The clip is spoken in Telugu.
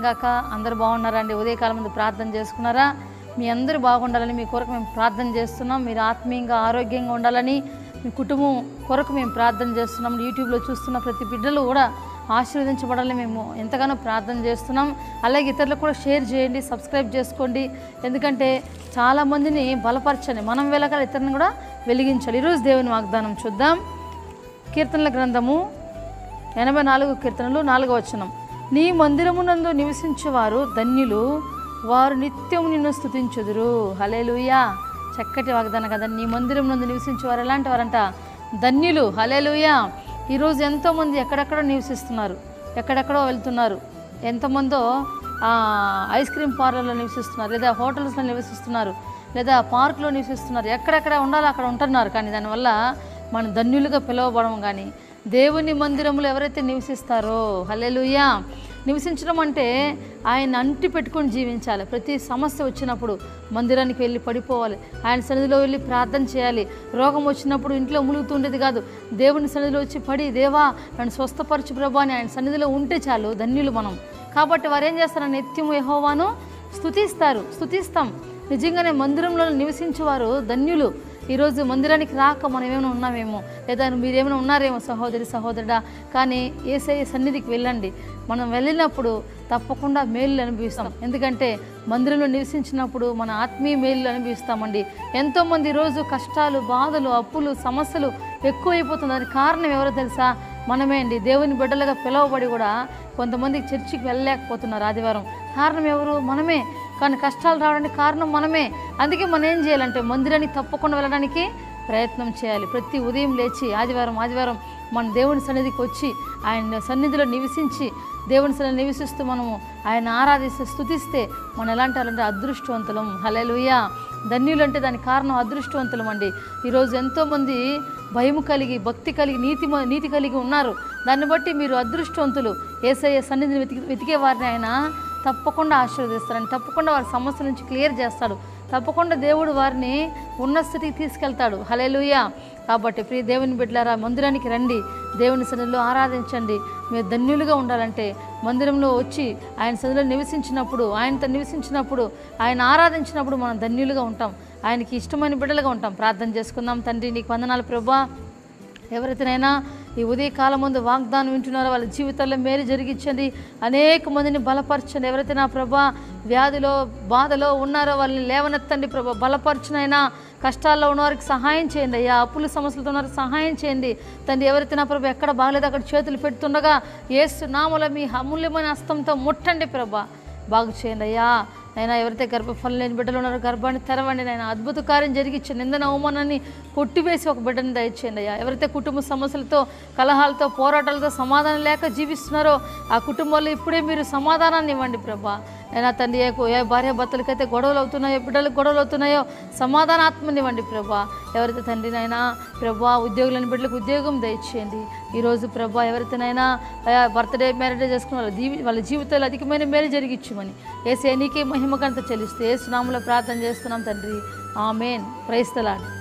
గాక అందరూ బాగున్నారండి ఉదయకాలం ముందు ప్రార్థన చేసుకున్నారా మీ అందరూ బాగుండాలని మీ కొరకు మేము ప్రార్థన చేస్తున్నాం మీరు ఆత్మీయంగా ఆరోగ్యంగా ఉండాలని మీ కుటుంబం కొరకు మేము ప్రార్థన చేస్తున్నాం యూట్యూబ్లో చూస్తున్న ప్రతి బిడ్డలు కూడా ఆశీర్వదించబడాలని మేము ఎంతగానో ప్రార్థన చేస్తున్నాం అలాగే ఇతరులకు కూడా షేర్ చేయండి సబ్స్క్రైబ్ చేసుకోండి ఎందుకంటే చాలామందిని బలపరచండి మనం వెలగాలి ఇతరులను కూడా వెలిగించాలి ఈరోజు దేవుని వాగ్దానం చూద్దాం కీర్తనల గ్రంథము ఎనభై నాలుగు కీర్తనలు నాలుగవ వచనం నీ మందిరమునందు నివసించువారు ధన్యులు వారు నిత్యము నిన్ను స్థుతించుదురు హలేలుయా చక్కటి వాగ్దానం కదా నీ మందిరం నందు నివసించేవారు ఎలాంటి వారంట ధన్యులు హలేలుయా ఈరోజు ఎంతోమంది ఎక్కడెక్కడో నివసిస్తున్నారు ఎక్కడెక్కడో వెళ్తున్నారు ఎంతమందో ఆ, ఐస్ క్రీమ్ పార్లర్లో నివసిస్తున్నారు లేదా హోటల్స్లో నివసిస్తున్నారు లేదా పార్కులో నివసిస్తున్నారు ఎక్కడెక్కడ ఉండాలో అక్కడ ఉంటున్నారు కానీ దానివల్ల మనం ధన్యులుగా పిలువబడము కానీ దేవుని మందిరంలో ఎవరైతే నివసిస్తారో హల్లెలూయా నివసించడం అంటే ఆయన అంటి పెట్టుకొని జీవించాలి ప్రతి సమస్య వచ్చినప్పుడు మందిరానికి వెళ్ళి పడిపోవాలి ఆయన సన్నిధిలో వెళ్ళి ప్రార్థన చేయాలి రోగం వచ్చినప్పుడు ఇంట్లో ములుగుతుండేది కాదు దేవుని సన్నిధిలో వచ్చి పడి దేవా నన్ను స్వస్థపరచు ప్రభా అని ఆయన సన్నిధిలో ఉంటే చాలు ధన్యులు మనం కాబట్టి వారు ఏం చేస్తారు నిత్యము యహోవాను స్తుతిస్తారు స్తుతిస్తాం నిజంగానే మందిరంలో నివసించేవారు ధన్యులు ఈరోజు మందిరానికి రాక మనం ఏమైనా ఉన్నామేమో లేదా మీరేమైనా ఉన్నారేమో సహోదరి సహోదరుడా కానీ ఏసఐ సన్నిధికి వెళ్ళండి మనం వెళ్ళినప్పుడు తప్పకుండా మేలు అనుభవిస్తాం ఎందుకంటే మందిరంలో నివసించినప్పుడు మన ఆత్మీయ మేలు అనుభవిస్తామండి ఎంతోమంది ఈరోజు కష్టాలు బాధలు అప్పులు సమస్యలు ఎక్కువైపోతుంది దానికి కారణం ఎవరో తెలుసా మనమే అండి దేవుని బిడ్డలుగా పిలువబడి కూడా కొంతమంది చర్చికి వెళ్ళలేకపోతున్నారు ఆదివారం కారణం ఎవరు మనమే కానీ కష్టాలు రావడానికి కారణం మనమే అందుకే మనం ఏం చేయాలంటే మందిరానికి తప్పకుండా వెళ్ళడానికి ప్రయత్నం చేయాలి ప్రతి ఉదయం లేచి ఆదివారం ఆదివారం మన దేవుని సన్నిధికి వచ్చి ఆయన సన్నిధిలో నివసించి దేవుని సన్నిధి నివసిస్తూ మనము ఆయన ఆరాధిస్తే స్థుతిస్తే మనం ఎలాంటి వాళ్ళంటే అదృష్టవంతులం హలెలుయా ధన్యులు అంటే దానికి కారణం అదృష్టవంతులం అండి ఈరోజు ఎంతోమంది భయము కలిగి భక్తి కలిగి నీతి మ- నీతి కలిగి ఉన్నారు దాన్ని బట్టి మీరు అదృష్టవంతులు ఏసయ్య సన్నిధిని వెతికి వెతికే వారిని ఆయన తప్పకుండా ఆశీర్వదిస్తారని తప్పకుండా వారి సమస్య నుంచి క్లియర్ చేస్తాడు తప్పకుండా దేవుడు వారిని ఉన్న స్థితికి తీసుకెళ్తాడు హలేలుయా కాబట్టి ప్రియ దేవుని బిడ్డలారా మందిరానికి రండి దేవుని సన్నిధిలో ఆరాధించండి మీరు ధన్యులుగా ఉండాలంటే మందిరంలో వచ్చి ఆయన సన్నిధిలో నివసించినప్పుడు ఆయనతో నివసించినప్పుడు ఆయన ఆరాధించినప్పుడు మనం ధన్యులుగా ఉంటాం ఆయనకి ఇష్టమైన బిడ్డలుగా ఉంటాం ప్రార్థన చేసుకుందాం తండ్రి నీకు వందనాలు ప్రభా ఎవరైతేనైనా ఈ ఉదయకాలం ముందు వాగ్దానం వింటున్నారో వాళ్ళ జీవితాల్లో మేలు జరిగించండి అనేక మందిని బలపరచండి ఎవరైతే నా ప్రభా వ్యాధిలో బాధలో ఉన్నారో వాళ్ళని లేవనెత్తండి ప్రభా బలపరచునైనా కష్టాల్లో ఉన్నవారికి సహాయం చేయండి అయ్యా అప్పుల సమస్యలతో ఉన్నవారికి సహాయం చేయండి తండ్రి ఎవరైతే నా ప్రభా ఎక్కడ బాగలేదు అక్కడ చేతులు పెడుతుండగా ఏసు నామల మీ అమూల్యమైన హస్తంతో ముట్టండి ప్రభా బాగు చేయండి అయ్యా అయినా ఎవరైతే గర్భఫలం లేని బిడ్డలు ఉన్నారో గర్భాన్ని తెరవండి నేను అద్భుత కార్యం జరిగించి నిందన అవమానాన్ని కొట్టివేసి ఒక బిడ్డని దయచేయండి అయ్యా ఎవరైతే కుటుంబ సమస్యలతో కలహాలతో పోరాటాలతో సమాధానం లేక జీవిస్తున్నారో ఆ కుటుంబాల్లో ఇప్పుడే మీరు సమాధానాన్ని ఇవ్వండి ప్రభా అయినా తండ్రి ఏ ఏ భార్య భర్తలకైతే గొడవలు అవుతున్నాయో బిడ్డలకు గొడవలు అవుతున్నాయో సమాధాన ఆత్మనివ్వండి ప్రభా ఎవరైతే తండ్రినైనా ప్రభా ఉద్యోగులని బిడ్డలకు ఉద్యోగం దయచేయండి ఈరోజు ప్రభా ఎవరితోనైనా బర్త్డే మ్యారేజ్ చేసుకున్న వాళ్ళ జీవి వాళ్ళ జీవితాలు అధికమైన మేలు జరిగించమని ఏసే నీకే మహిమ కనుక చెల్లిస్తే ఏ సునాములో ప్రార్థన చేస్తున్నాం తండ్రి ఆమెన్ క్రైస్తలాడు